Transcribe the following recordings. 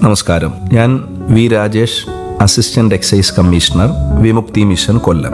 നമസ്കാരം ഞാൻ V Rajesh assistant excise commissioner Vimukthi mission Kollam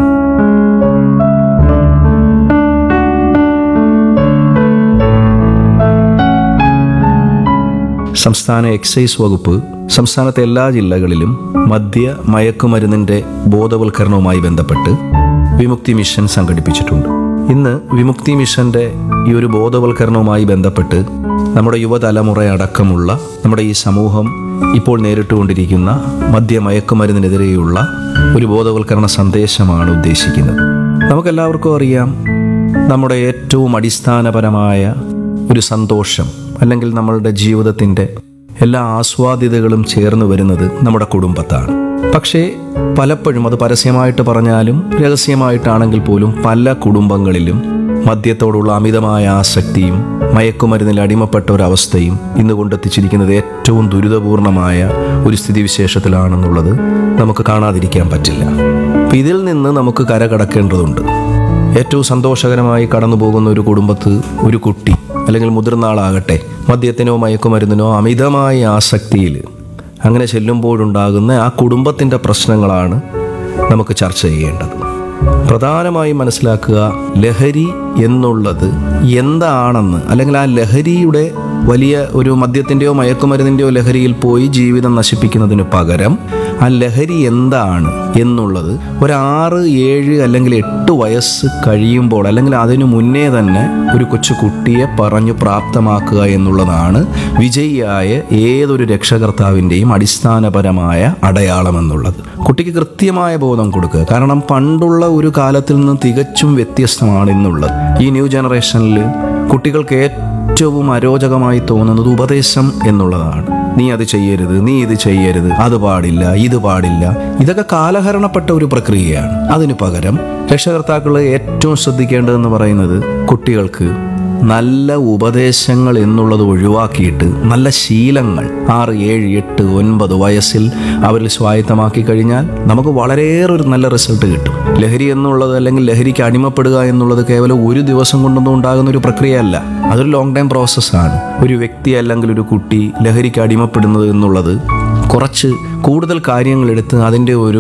സംസ്ഥാന എക്സൈസ് വകുപ്പ് സംസ്ഥാനത്തെ എല്ലാ ജില്ലകളിലും മദ്യ മയക്കുമരുന്നിന്റെ ബോധവൽക്കരണവുമായി ബന്ധപ്പെട്ട് വിമുക്തി മിഷൻ സംഘടിപ്പിച്ചിട്ടുണ്ട് ഇന്ന് വിമുക്തി മിഷന്റെ ഈ ഒരു ബോധവൽക്കരണവുമായി ബന്ധപ്പെട്ട് നമ്മുടെ യുവതലമുറയടക്കമുള്ള നമ്മുടെ ഈ സമൂഹം ഇപ്പോൾ നേരിട്ടുകൊണ്ടിരിക്കുന്ന മദ്യ മയക്കുമരുന്നിനെതിരെയുള്ള ഒരു ബോധവൽക്കരണ സന്ദേശമാണ് ഉദ്ദേശിക്കുന്നത് നമുക്കെല്ലാവർക്കും അറിയാം നമ്മുടെ ഏറ്റവും അടിസ്ഥാനപരമായ ഒരു സന്തോഷം അല്ലെങ്കിൽ നമ്മളുടെ ജീവിതത്തിൻ്റെ എല്ലാ ആസ്വാദ്യതകളും ചേർന്ന് വരുന്നത് നമ്മുടെ കുടുംബത്താണ് പക്ഷേ പലപ്പോഴും അത് പരസ്യമായിട്ട് പറഞ്ഞാലും രഹസ്യമായിട്ടാണെങ്കിൽ പോലും പല കുടുംബങ്ങളിലും മദ്യത്തോടുള്ള അമിതമായ ആസക്തിയും മയക്കുമരുന്നിൽ അടിമപ്പെട്ട ഒരവസ്ഥയും ഇന്ന് കൊണ്ടെത്തിച്ചിരിക്കുന്നത് ഏറ്റവും ദുരിതപൂർണമായ ഒരു സ്ഥിതിവിശേഷത്തിലാണെന്നുള്ളത് നമുക്ക് കാണാതിരിക്കാൻ പറ്റില്ല അപ്പം ഇതിൽ നിന്ന് നമുക്ക് കരകടക്കേണ്ടതുണ്ട് ഏറ്റവും സന്തോഷകരമായി കടന്നു പോകുന്ന ഒരു കുടുംബത്ത് ഒരു കുട്ടി അല്ലെങ്കിൽ മുതിർന്ന ആളാകട്ടെ മദ്യത്തിനോ മയക്കുമരുന്നിനോ അമിതമായ ആസക്തിയിൽ അങ്ങനെ ചെല്ലുമ്പോഴുണ്ടാകുന്ന ആ കുടുംബത്തിൻ്റെ പ്രശ്നങ്ങളാണ് നമുക്ക് ചർച്ച ചെയ്യേണ്ടത് പ്രധാനമായും മനസ്സിലാക്കുക ലഹരി എന്നുള്ളത് എന്താണെന്ന് അല്ലെങ്കിൽ ആ ലഹരിയുടെ വലിയ ഒരു മദ്യത്തിൻ്റെയോ മയക്കുമരുന്നിൻ്റെയോ ലഹരിയിൽ പോയി ജീവിതം നശിപ്പിക്കുന്നതിന് പകരം ആ ലഹരി എന്താണ് എന്നുള്ളത് ഒരു ആറ് ഏഴ് അല്ലെങ്കിൽ എട്ട് വയസ്സ് കഴിയുമ്പോൾ അല്ലെങ്കിൽ അതിനു മുന്നേ തന്നെ ഒരു കൊച്ചു കുട്ടിയെ പറഞ്ഞു പ്രാപ്തമാക്കുക എന്നുള്ളതാണ് വിജയിയായ ഏതൊരു രക്ഷകർത്താവിൻ്റെയും അടിസ്ഥാനപരമായ അടയാളം എന്നുള്ളത് കുട്ടിക്ക് കൃത്യമായ ബോധം കൊടുക്കുക കാരണം പണ്ടുള്ള ഒരു കാലത്തിൽ നിന്ന് തികച്ചും വ്യത്യസ്തമാണ് ഇന്നുള്ളത് ഈ ന്യൂ ജനറേഷനിൽ കുട്ടികൾക്ക് ഏറ്റവും അരോചകമായി തോന്നുന്നത് ഉപദേശം എന്നുള്ളതാണ് നീ അത് ചെയ്യരുത് നീ ഇത് ചെയ്യരുത് അത് പാടില്ല ഇത് പാടില്ല ഇതൊക്കെ കാലഹരണപ്പെട്ട ഒരു പ്രക്രിയയാണ് അതിനു പകരം രക്ഷകർത്താക്കൾ ഏറ്റവും ശ്രദ്ധിക്കേണ്ടതെന്ന് പറയുന്നത് കുട്ടികൾക്ക് നല്ല ഉപദേശങ്ങൾ എന്നുള്ളത് ഒഴിവാക്കിയിട്ട് നല്ല ശീലങ്ങൾ ആറ് ഏഴ് എട്ട് ഒൻപത് വയസ്സിൽ അവരിൽ സ്വായത്തമാക്കി കഴിഞ്ഞാൽ നമുക്ക് വളരെയേറെ ഒരു നല്ല റിസൾട്ട് കിട്ടും ലഹരി എന്നുള്ളത് അല്ലെങ്കിൽ ലഹരിക്ക് അടിമപ്പെടുക എന്നുള്ളത് കേവലം ഒരു ദിവസം കൊണ്ടൊന്നും ഉണ്ടാകുന്ന ഒരു പ്രക്രിയയല്ല അതൊരു ലോങ് ടൈം പ്രോസസ്സാണ് ഒരു വ്യക്തി അല്ലെങ്കിൽ ഒരു കുട്ടി ലഹരിക്ക് അടിമപ്പെടുന്നത് എന്നുള്ളത് കുറച്ച് കൂടുതൽ കാര്യങ്ങൾ എടുത്ത് അതിൻ്റെ ഒരു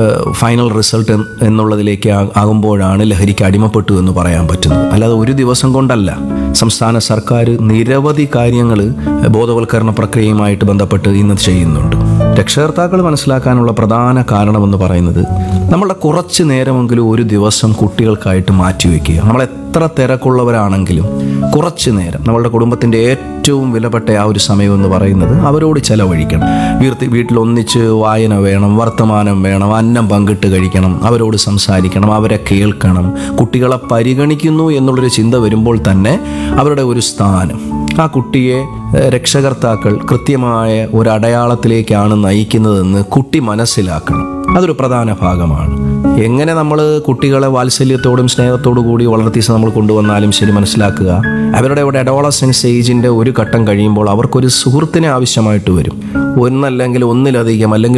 ഫൈനൽ റിസൾട്ട് എന്നുള്ളതിലേക്ക് ആ- ആകുമ്പോഴാണ് ലഹരിക്ക് അടിമപ്പെട്ടു എന്ന് പറയാൻ പറ്റുന്നത് അല്ലാതെ ഒരു ദിവസം കൊണ്ടല്ല സംസ്ഥാന സർക്കാർ നിരവധി കാര്യങ്ങൾ ബോധവൽക്കരണ പ്രക്രിയയുമായിട്ട് ബന്ധപ്പെട്ട് ഇന്ന് ചെയ്യുന്നുണ്ട് രക്ഷകർത്താക്കൾ മനസ്സിലാക്കാനുള്ള പ്രധാന കാരണമെന്ന് പറയുന്നത് നമ്മളുടെ കുറച്ച് നേരമെങ്കിലും ഒരു ദിവസം കുട്ടികൾക്കായിട്ട് മാറ്റിവെക്കുക നമ്മൾ എത്ര തിരക്കുള്ളവരാണെങ്കിലും കുറച്ച് നേരം നമ്മളുടെ കുടുംബത്തിൻ്റെ ഏറ്റവും വിലപ്പെട്ട ആ ഒരു സമയം എന്ന് പറയുന്നത് അവരോട് ചെലവഴിക്കണം വീർത്തി വീട്ടിൽ ഒന്നിച്ച് വായന വേണം വർത്തമാനം വേണം അന്നം പങ്കിട്ട് കഴിക്കണം അവരോട് സംസാരിക്കണം അവരെ കേൾക്കണം കുട്ടികളെ പരിഗണിക്കുന്നു എന്നുള്ളൊരു ചിന്ത വരുമ്പോൾ തന്നെ അവരുടെ ഒരു സ്ഥാനം ആ കുട്ടിയെ ഏഹ്, രക്ഷകർത്താക്കൾ കൃത്യമായ ഒരു അടയാളത്തിലേക്കാണ് നയിക്കുന്നതെന്ന് കുട്ടി മനസ്സിലാക്കണം അതൊരു പ്രധാന ഭാഗമാണ് എങ്ങനെ നമ്മൾ കുട്ടികളെ വാത്സല്യത്തോടും സ്നേഹത്തോടു കൂടി വളർത്തി നമ്മൾ കൊണ്ടുവന്നാലും ശരി മനസ്സിലാക്കുക അവരുടെ ഒരു അഡോളസെൻസ് ഏജിൻ്റെ ഒരു ഘട്ടം കഴിയുമ്പോൾ അവർക്കൊരു സുഹൃത്തിനെ ആവശ്യമായിട്ട് വരും ഒന്നല്ലെങ്കിൽ ഒന്നിലധികം അല്ലെങ്കിൽ